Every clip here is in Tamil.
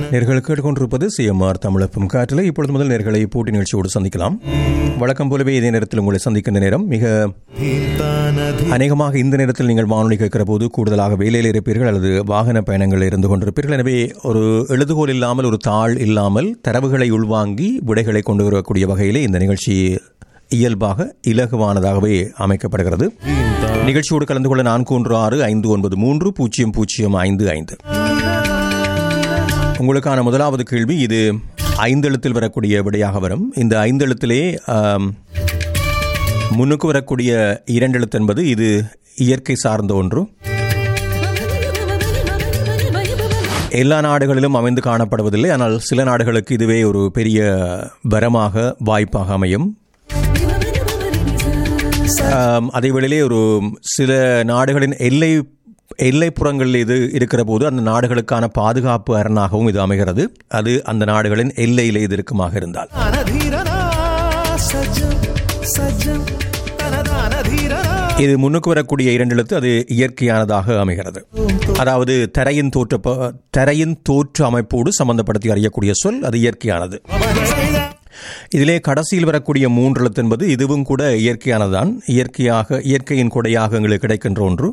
நேர்கள் கேட்டுக்கொண்டிருப்பது சிஎம்ஆர் தமிழப்பும் காற்றில் இப்பொழுது முதல் நேர்களை போட்டி நிகழ்ச்சியோடு சந்திக்கலாம் வழக்கம் போலவே இதே நேரத்தில் உங்களை சந்திக்கின்ற நேரம் மிக அநேகமாக இந்த நேரத்தில் நீங்கள் வானொலி கேட்கிற போது கூடுதலாக வேலையில் இருப்பீர்கள் அல்லது வாகன பயணங்களில் இருந்து கொண்டிருப்பீர்கள் எனவே ஒரு எழுதுகோல் இல்லாமல் ஒரு தாள் இல்லாமல் தரவுகளை உள்வாங்கி விடைகளை கொண்டு வரக்கூடிய வகையிலே இந்த நிகழ்ச்சி இயல்பாக இலகுவானதாகவே அமைக்கப்படுகிறது நிகழ்ச்சியோடு கலந்து கொள்ள நான்கு ஒன்று ஆறு ஐந்து ஒன்பது மூன்று பூஜ்ஜியம் பூஜ்ஜியம் ஐந்து ஐந்து உங்களுக்கான முதலாவது கேள்வி இது ஐந்தெழுத்தில் வரக்கூடிய விடையாக வரும் இந்த ஐந்தெழுத்திலே ஆம், முன்னுக்கு வரக்கூடிய இரண்டெழுத்து என்பது இது இயற்கை சார்ந்த ஒன்று எல்லா நாடுகளிலும் அமைந்து காணப்படுவதில்லை ஆனால் சில நாடுகளுக்கு இதுவே ஒரு பெரிய வரமாக வாய்ப்பாக அமையும் ஆம், அதே வேளையிலே ஒரு சில நாடுகளின் எல்லை எல்லைப்புறங்களில் இது இருக்கிற போது அந்த நாடுகளுக்கான பாதுகாப்பு அரணாகவும் இது அமைகிறது அது அந்த நாடுகளின் எல்லையிலே இது இருக்குமாக இருந்தால் ధీరనా సజ్జం సజ్జం తనదాన ధీరనా இது முன்னுக்கு வரக்கூடிய இரண்டு எழுத்து அது இயற்கையானதாக அமைகிறது அதாவது தரையின் தோற்ற ப- தரையின் தோற்ற அமைப்போடு சம்பந்தப்படுத்தி அறியக்கூடிய சொல் அது இயற்கையானது இதிலே கடைசியில் வரக்கூடிய மூன்று எழுத்து என்பது இதுவும் கூட இயற்கையானதுதான் இயற்கையாக இயற்கையின் கொடையாக எங்களுக்கு கிடைக்கின்ற ஒன்று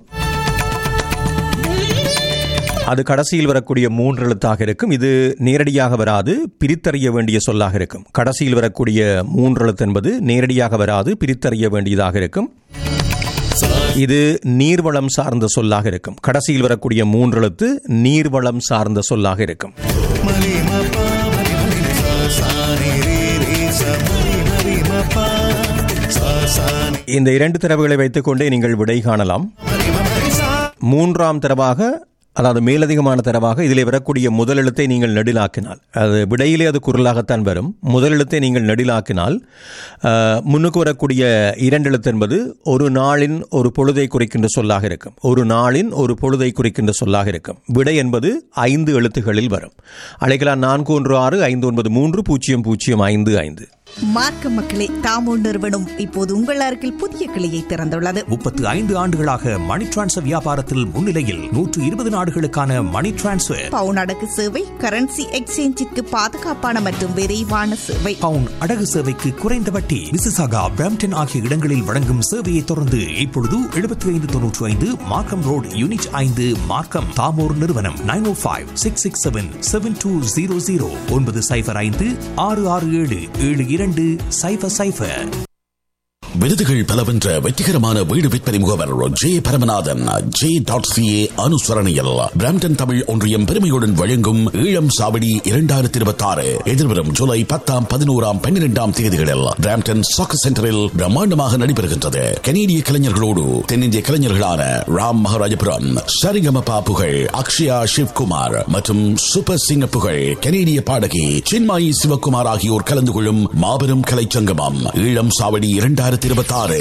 அது கடைசியில் வரக்கூடிய மூன்று எழுத்தாக இருக்கும் இது நேரடியாக வராது பிரித்தறிய வேண்டிய சொல்லாக இருக்கும் கடைசியில் வரக்கூடிய மூன்று எழுத்து என்பது நேரடியாக வராது பிரித்தறிய வேண்டியதாக இருக்கும் இது நீர்வளம் சார்ந்த சொல்லாக இருக்கும் கடைசியில் வரக்கூடிய மூன்று எழுத்து நீர்வளம் சார்ந்த சொல்லாக இருக்கும் మరి మప మరి మరి సాని రే రే స మరి మరి మప సా సాని இந்த இரண்டு தரவுகளை வைத்துக்கொண்டே நீங்கள் விடை காணலாம் మరి మరి సా மூன்றாம் தரவாக அதாவது மேலதிகமான தரவாக இதிலே வரக்கூடிய முதல் எழுத்தை நீங்கள் நெடிலாக்கினால் அது விடையிலே அது குரலாகத்தான் வரும் முதல் எழுத்தை நீங்கள் நெடிலாக்கினால் ஆஹ், முன்னுக்கு வரக்கூடிய இரண்டு எழுத்து என்பது ஒரு நாளின் ஒரு பொழுதை குறிக்கின்ற சொல்லாக இருக்கும் ஒரு நாளின் ஒரு பொழுதை குறிக்கின்ற சொல்லாக இருக்கும் விடை என்பது ஐந்து எழுத்துகளில் வரும் அழைக்கலாம் நான்கு ஒன்று ஆறு ஐந்து ஒன்பது மூன்று பூஜ்ஜியம் பூஜ்ஜியம் ஐந்து ஐந்து மார்க்க மக்களே தாமோ நிறுவனம் இப்போது உங்கள் அருகில் புதிய கிளையை திறந்துள்ளது முப்பத்து ஐந்து ஆண்டுகளாக மணி டிரான்ஸ்ஃபர் வியாபாரத்தில் முன்னிலையில் நூற்று இருபது நாடுகளுக்கான மணி டிரான்ஸ்ஃபர் பவுன் அடகு சேவை கரன்சி எக்ஸ்சேஞ்சிற்கு பாதுகாப்பான மற்றும் விரைவான சேவை பவுன் அடகு சேவைக்கு குறைந்த வட்டி மிசிசாகா பிரம்டன் ஆகிய இடங்களில் வழங்கும் சேவையை தொடர்ந்து இப்பொழுது எழுபத்தி ஐந்து தொன்னூற்றி ஐந்து மார்க்கம் ரோடு யூனிட் ஐந்து மார்க்கம் தாமோர் நிறுவனம் nine O five six six seven seven two zero zero ஒன்பது சைஃபர் ஐந்து ஆறு ஆறு ஏழு ஏழு இரண்டு சைஃபர் சைஃபர் விருதுகள் பல வென்ற வெற்றிகரமான வீடு விற்பனை முகவர் J Paramanathan J dot CA அனுசரணையில் பிராம்டன் தமிழ் ஒன்றியம் பெருமையுடன் வழங்கும் ஈழம் சாவடி இரண்டாயிரத்தி இருபத்தி ஆறு எதிர்வரும் ஜூலை பத்தாம் பதினோராம் பன்னிரெண்டாம் தேதிகளில் பிராம்டன் சாக்கு சென்டரில் பிரம்மாண்டமாக நடைபெறுகின்றது கனேடிய கலைஞர்களோடு தென்னிந்திய கலைஞர்களான ராம் மகாராஜபுரம் சரிகமபா புகழ் அக்ஷயா சிவ்குமார் மற்றும் சூப்பர் சிங்க புகழ் கனேடிய பாடகி சின்மாயி சிவகுமார் ஆகியோர் கலந்து கொள்ளும் மாபெரும் கலைச்சங்கமம் ஈழம் சாவடி இரண்டாயிரத்தி இருபத்தி ஆறு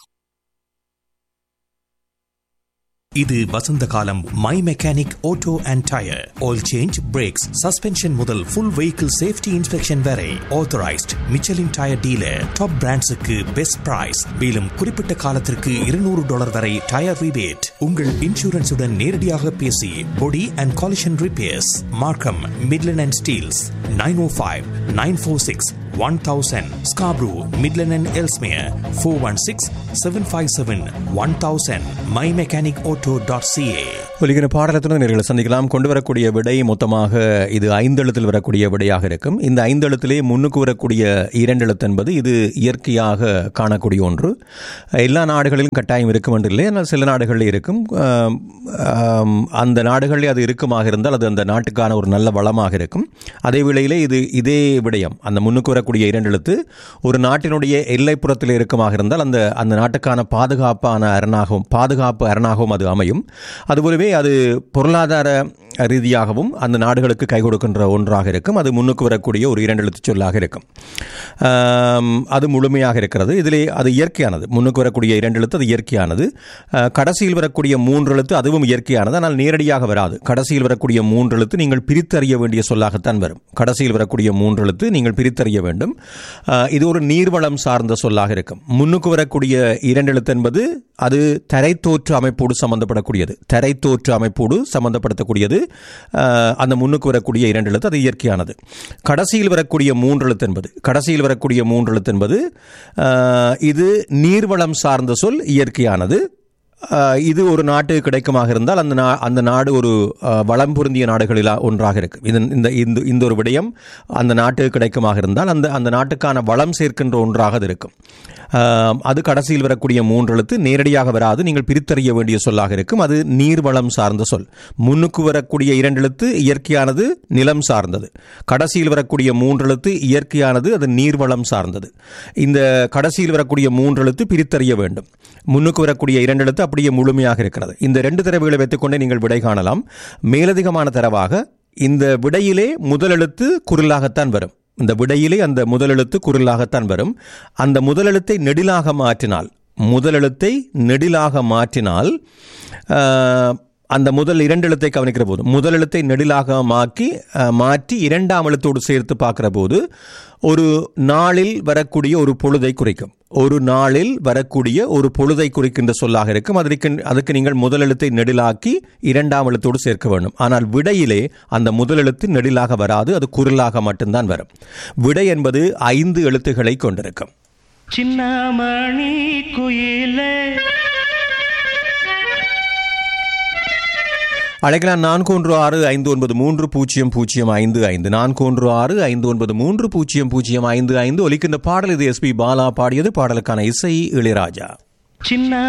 இது வசந்த காலம் my mechanic auto and tyre oil change brakes suspension முதல் ஃபுல் வெஹிக்கிள் சேஃப்டி இன்ஸ்பெக்ஷன் வரை authorised Michelin tyre dealer top பிராண்ட்ஸுக்கு பெஸ்ட் பிரைஸ் மேலும் குறிப்பிட்ட காலத்திற்கு இருநூறு டாலர் வரை டயர் ரிபேட் உங்கள் இன்சூரன்ஸுடன் நேரடியாக பேசி body and collision repairs Markham Midland and Steeles nine O five nine four six one thousand Scarborough Midland and Ellesmere four one six seven five seven one thousand my mechanic auto dot CA ஒலிகிற பாடலத்துடன் நேர்களை சந்திக்கலாம் கொண்டு வரக்கூடிய விடை மொத்தமாக இது ஐந்தெழுத்தில் வரக்கூடிய விடையாக இருக்கும் இந்த ஐந்தெழுத்திலே முன்னுக்கு வரக்கூடிய இரண்டெழுத்து என்பது இது இயற்கையாக காணக்கூடிய ஒன்று எல்லா நாடுகளிலும் கட்டாயம் இருக்கும் என்று இல்லை ஆனால் சில நாடுகளில் இருக்கும் ஆம், ஆம், அந்த நாடுகளில் அது இருக்குமாக இருந்தால் அது அந்த நாட்டுக்கான ஒரு நல்ல வளமாக இருக்கும் அதே வேளையிலே இது இதே விடயம் அந்த முன்னுக்கு வரக்கூடிய இரண்டெழுத்து ஒரு நாட்டினுடைய எல்லைப்புறத்தில் இருக்குமாக இருந்தால் அந்த அந்த நாட்டுக்கான பாதுகாப்பான அரணாகவும் பாதுகாப்பு அரணாகவும் அது அமையும் அதுபோலவே அது பொருளாதார ரீதியாகவும் அந்த நாடுகளுக்கு கை கொடுக்கின்ற ஒன்றாக இருக்கும் அது முன்னுக்கு வரக்கூடிய ஒரு இரண்டு எழுத்துச் சொல்லாக இருக்கும் ஆம், அது முழுமையாக இருக்கிறது இதிலே அது இயற்கையானது முன்னுக்கு வரக்கூடிய இரண்டு எழுத்து அது இயற்கையானது அஹ், கடைசியில் வரக்கூடிய மூன்று எழுத்து அதுவும் இயற்கையானது ஆனால் நேரடியாக வராது கடைசியில் வரக்கூடிய மூன்று எழுத்து நீங்கள் பிரித்தறிய வேண்டிய சொல்லாகத்தான் வரும் கடைசியில் வரக்கூடிய மூன்று எழுத்து நீங்கள் பிரித்தறிய வேண்டும் அஹ், இது ஒரு நீர்வளம் சார்ந்த சொல்லாக இருக்கும் முன்னுக்கு வரக்கூடிய இரண்டு எழுத்து என்பது அது தரைத்தோற்று அமைப்போடு சம்பந்தப்படக்கூடியது தரைத்தோற்று தோற்ற அமைப்போடு சம்பந்தப்படுத்தக்கூடியது அஹ், அந்த முன்னுக்கு வரக்கூடிய இரண்டு எழுத்து அது இயற்கையானது கடைசியில் வரக்கூடிய மூன்று எழுத்து என்பது கடைசியில் வரக்கூடிய மூன்று எழுத்து என்பது அஹ், இது நீர்வளம் சார்ந்த சொல் இயற்கையானது அஹ், இது ஒரு நாட்டுக்கு கிடைக்குமாக இருந்தால் அந்த நா அந்த நாடு ஒரு அஹ், வளம் பொருந்திய நாடுகளில் ஒன்றாக இருக்கும் இது இந்த இந்த இந்த ஒரு விடயம் அந்த நாட்டுக்கு கிடைக்குமாக இருந்தால் அந்த அந்த நாட்டுக்கான வளம் சேர்க்கின்ற ஒன்றாக அது இருக்கும் அஹ், அது கடைசியில் வரக்கூடிய மூன்று எழுத்து நேரடியாக வராது நீங்கள் பிரித்தறிய வேண்டிய சொல்லாக இருக்கும் அது நீர்வளம் சார்ந்த சொல் முன்னுக்கு வரக்கூடிய இரண்டு எழுத்து இயற்கையானது நிலம் சார்ந்தது கடைசியில் வரக்கூடிய மூன்று எழுத்து இயற்கையானது அது நீர்வளம் சார்ந்தது இந்த கடைசியில் வரக்கூடிய மூன்று எழுத்து பிரித்தறிய வேண்டும் முன்னுக்கு வரக்கூடிய இரண்டு எழுத்து அப்படியே முழுமையாக இருக்கிறது இந்த ரெண்டு தரவுகளை வைத்துக்கொண்டே நீங்கள் விடை காணலாம் மேலதிகமான தரவாக இந்த விடையிலே முதல் எழுத்து குரலாகத்தான் வரும் இந்த விடையிலே அந்த முதல் எழுத்து குரலாகத்தான் வரும் அந்த முதல் எழுத்தை நெடிலாக மாற்றினால் முதல் எழுத்தை நெடிலாக மாற்றினால் ஆஹ், அந்த முதல் இரண்டு எழுத்தை கவனிக்கிற போது முதல் எழுத்தை நெடிலாக மாக்கி அஹ், மாற்றி இரண்டாம் எழுத்தோடு சேர்த்து பார்க்கிற போது ஒரு நாளில் வரக்கூடிய ஒரு பொழுதை குறிக்கும் ஒரு நாளில் வரக்கூடிய ஒரு பொழுதை குறிக்கின்ற சொல்லாக இருக்கும் அதற்கு அதுக்கு நீங்கள் முதல் எழுத்தை நெடிலாக்கி இரண்டாம் எழுத்தோடு சேர்க்க வேண்டும் ஆனால் விடையிலே அந்த முதல் எழுத்து நெடிலாக வராது அது குரலாக மட்டும்தான் வரும் விடை என்பது ஐந்து எழுத்துக்களை கொண்டிருக்கும் சின்னமணி குயிலே அழைக்கலாம் நான்கு ஒன்று ஆறு ஐந்து ஒன்பது மூன்று பூஜ்ஜியம் பூஜ்ஜியம் ஐந்து ஐந்து நான்கு ஒன்று ஆறு ஐந்து ஒன்பது மூன்று பூஜ்ஜியம் பூஜ்ஜியம் ஐந்து ஐந்து ஒலிக்கின்ற பாடல் இது எஸ்பி பாலா பாடியது பாடலுக்கான இசை இளையராஜா சின்ன